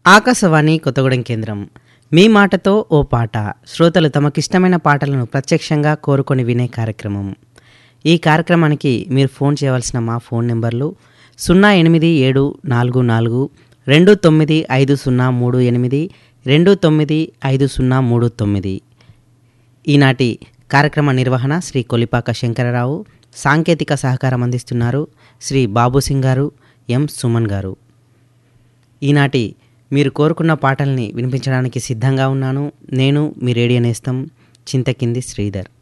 ఆకాశవాణి కొత్తగూడెం కేంద్రం మీ మాటతో ఓ పాట శ్రోతలు తమకిష్టమైన పాటలను ప్రత్యక్షంగా కోరుకొని వినే కార్యక్రమం ఈ కార్యక్రమానికి మీరు ఫోన్ చేయవలసిన మా ఫోన్ నెంబర్లు సున్నా ఎనిమిది ఏడు నాలుగు నాలుగు రెండు తొమ్మిది ఐదు సున్నా మూడు ఎనిమిది రెండు తొమ్మిది ఐదు సున్నా మూడు తొమ్మిది ఈనాటి కార్యక్రమ నిర్వహణ శ్రీ కొలిపాక శంకరరావు సాంకేతిక సహకారం అందిస్తున్నారు శ్రీ బాబు సింగ్ గారు ఎం సుమన్ గారు ఈనాటి మీరు కోరుకున్న పాటల్ని వినిపించడానికి సిద్ధంగా ఉన్నాను నేను మీ రేడియో నేస్తం చింతకింది శ్రీధర్